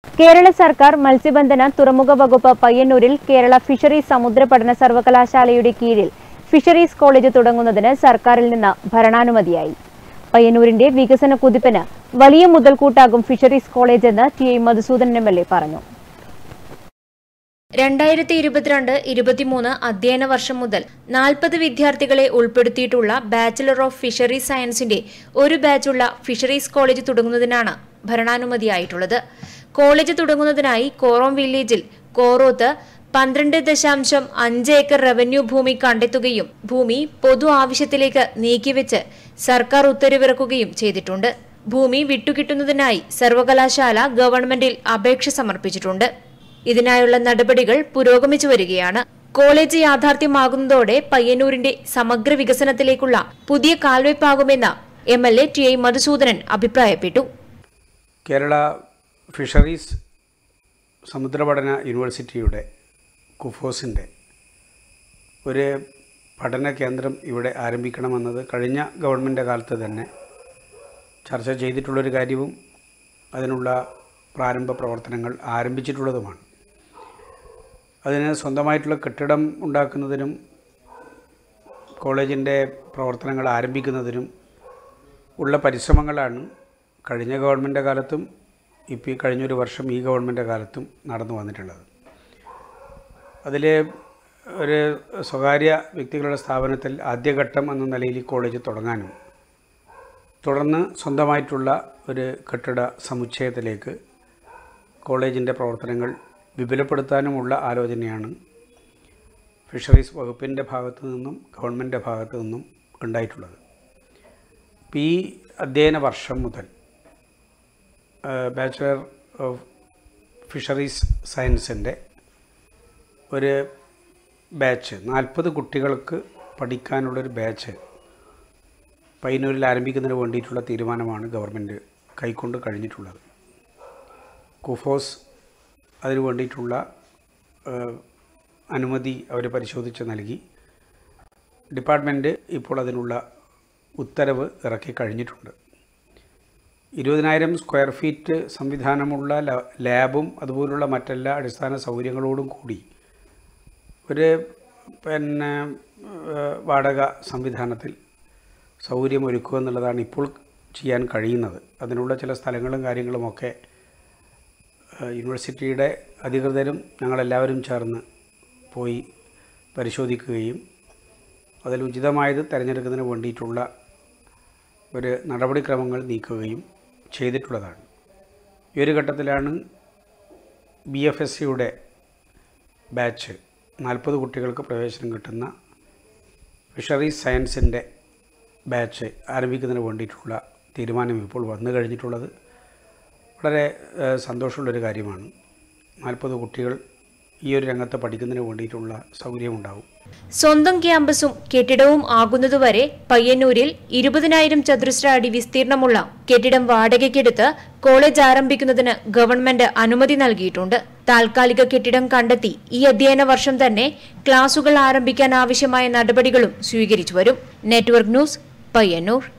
കേരള സർക്കാർ മത്സ്യബന്ധന തുറമുഖ വകുപ്പ് പയ്യന്നൂരിൽ കേരള ഫിഷറീസ് സമുദ്ര പഠന സർവകലാശാലയുടെ കീഴിൽ ഫിഷറീസ് കോളേജ് തുടങ്ങുന്നതിന് സർക്കാരിൽ നിന്ന് ഭരണാനുമതിയായി പയ്യന്നൂരിന്റെ വികസന കുതിപ്പിന് വലിയ മുതൽക്കൂട്ടാകും ഫിഷറീസ് കോളേജ് എന്ന് T I Madhusoodanan M L A പറഞ്ഞു രണ്ടായിരത്തി ഇരുപത്തിരണ്ട് ഇരുപത്തിമൂന്ന് അധ്യയന വർഷം മുതൽ നാൽപ്പത് വിദ്യാർത്ഥികളെ ഉൾപ്പെടുത്തിയിട്ടുള്ള ബാച്ചിലർ ഓഫ് ഫിഷറീസ് സയൻസിന്റെ ഒരു ബാച്ചുള്ള ഫിഷറീസ് കോളേജ് തുടങ്ങുന്നതിനാണ് ഭരണാനുമതിയായിട്ടുള്ളത് കോളേജ് തുടങ്ങുന്നതിനായി കോറോം വില്ലേജിൽ കോറോത്ത് പന്ത്രണ്ട് ദശാംശം അഞ്ച് ഏക്കർ റവന്യൂ ഭൂമി കണ്ടെത്തുകയും ഭൂമി പൊതു ആവശ്യത്തിലേക്ക് നീക്കിവെച്ച് സർക്കാർ ഉത്തരവിറക്കുകയും ചെയ്തിട്ടുണ്ട് ഭൂമി വിട്ടുകിട്ടുന്നതിനായി സർവകലാശാല ഗവൺമെന്റിൽ അപേക്ഷ സമർപ്പിച്ചിട്ടുണ്ട് ഇതിനായുള്ള നടപടികൾ പുരോഗമിച്ചു വരികയാണ് കോളേജ് യാഥാർത്ഥ്യമാകുന്നതോടെ പയ്യന്നൂരിന്റെ സമഗ്ര വികസനത്തിലേക്കുള്ള പുതിയ കാൽവയ്പാകുമെന്ന് M L A T I Madhusoodanan അഭിപ്രായപ്പെട്ടു കേരള ഫിഷറീസ് സമുദ്രപഠന യൂണിവേഴ്സിറ്റിയുടെ കുഫോസിൻ്റെ ഒരു പഠന കേന്ദ്രം ഇവിടെ ആരംഭിക്കണമെന്നത് കഴിഞ്ഞ ഗവൺമെൻറ് കാലത്ത് തന്നെ ചർച്ച ചെയ്തിട്ടുള്ളൊരു കാര്യവും അതിനുള്ള പ്രാരംഭ പ്രവർത്തനങ്ങൾ ആരംഭിച്ചിട്ടുള്ളതുമാണ് അതിന് സ്വന്തമായിട്ടുള്ള കെട്ടിടം ഉണ്ടാക്കുന്നതിനും കോളേജിൻ്റെ പ്രവർത്തനങ്ങൾ ആരംഭിക്കുന്നതിനും ഉള്ള പരിശ്രമങ്ങളാണ് കഴിഞ്ഞ ഗവൺമെൻറ് കാലത്തും ഇപ്പോൾ ഈ കഴിഞ്ഞൊരു വർഷം ഈ ഗവൺമെൻറ് കാലത്തും നടന്നു വന്നിട്ടുള്ളത് അതിൽ ഒരു സ്വകാര്യ വ്യക്തികളുടെ സ്ഥാപനത്തിൽ ആദ്യഘട്ടം എന്ന നിലയിൽ ഈ കോളേജ് തുടങ്ങാനും തുടർന്ന് സ്വന്തമായിട്ടുള്ള ഒരു കെട്ടിട സമുച്ചയത്തിലേക്ക് കോളേജിൻ്റെ പ്രവർത്തനങ്ങൾ വിപുലപ്പെടുത്താനുമുള്ള ആലോചനയാണ് ഫിഷറീസ് വകുപ്പിൻ്റെ ഭാഗത്തു നിന്നും ഗവൺമെൻറ്റിൻ്റെ ഭാഗത്തു നിന്നും ഉണ്ടായിട്ടുള്ളത് ഇപ്പോൾ ഈ അധ്യയന വർഷം മുതൽ ബാച്ചുലർ ഓഫ് ഫിഷറീസ് സയൻസിൻ്റെ ഒരു ബാച്ച് നാൽപ്പത് കുട്ടികൾക്ക് പഠിക്കാനുള്ളൊരു ബാച്ച് പയ്യന്നൂരിൽ ആരംഭിക്കുന്നതിന് വേണ്ടിയിട്ടുള്ള തീരുമാനമാണ് ഗവൺമെൻറ് കൈക്കൊണ്ട് കഴിഞ്ഞിട്ടുള്ളത് കുഫോസ് അതിന് വേണ്ടിയിട്ടുള്ള ഏഹ്, അനുമതി അവർ പരിശോധിച്ച് നൽകി ഡിപ്പാർട്ട്മെൻറ്റ് ഇപ്പോൾ അതിനുള്ള ഉത്തരവ് ഇറക്കി കഴിഞ്ഞിട്ടുണ്ട് ഇരുപതിനായിരം സ്ക്വയർ ഫീറ്റ് സംവിധാനമുള്ള ല- ലാബും അതുപോലുള്ള മറ്റെല്ലാ അടിസ്ഥാന സൗകര്യങ്ങളോടും കൂടി ഒരു പിന്നെ ഏഹ്, വാടക സംവിധാനത്തിൽ സൗകര്യം ഒരുക്കുക എന്നുള്ളതാണ് ഇപ്പോൾ ചെയ്യാൻ കഴിയുന്നത് അതിനുള്ള ചില സ്ഥലങ്ങളും കാര്യങ്ങളുമൊക്കെ ഏഹ്, യൂണിവേഴ്സിറ്റിയുടെ അധികൃതരും ഞങ്ങളെല്ലാവരും ചേർന്ന് പോയി പരിശോധിക്കുകയും അതിൽ ഉചിതമായത് തിരഞ്ഞെടുക്കുന്നതിന് വേണ്ടിയിട്ടുള്ള ഒരു നടപടിക്രമങ്ങൾ നീക്കുകയും ചെയ്തിട്ടുള്ളതാണ് ഈ ഒരു ഘട്ടത്തിലാണ് ബി എഫ് എസ് സിയുടെ ബാച്ച് നാൽപ്പത് കുട്ടികൾക്ക് പ്രവേശനം കിട്ടുന്ന ഫിഷറീസ് സയൻസിൻ്റെ ബാച്ച് ആരംഭിക്കുന്നതിന് വേണ്ടിയിട്ടുള്ള തീരുമാനം ഇപ്പോൾ വന്നു കഴിഞ്ഞിട്ടുള്ളത് വളരെ ഏഹ്, സന്തോഷമുള്ളൊരു കാര്യമാണ് നാൽപ്പത് കുട്ടികൾ ഈ ഒരു രംഗത്ത് പഠിക്കുന്നതിന് വേണ്ടിയിട്ടുള്ള സൗകര്യമുണ്ടാകും സ്വന്തം ക്യാമ്പസും കെട്ടിടവും ആകുന്നതുവരെ പയ്യന്നൂരിൽ ഇരുപതിനായിരം ചതുരശ്ര അടി വിസ്തീർണമുള്ള കെട്ടിടം വാടകയ്ക്കെടുത്ത് കോളേജ് ആരംഭിക്കുന്നതിന് ഗവൺമെന്റ് അനുമതി നൽകിയിട്ടുണ്ട് താൽക്കാലിക കെട്ടിടം കണ്ടെത്തി ഈ അധ്യയന വർഷം തന്നെ ക്ലാസുകൾ ആരംഭിക്കാൻ ആവശ്യമായ നടപടികളും സ്വീകരിച്ചു വരും നെറ്റ്വർക്ക് ന്യൂസ് പയ്യന്നൂർ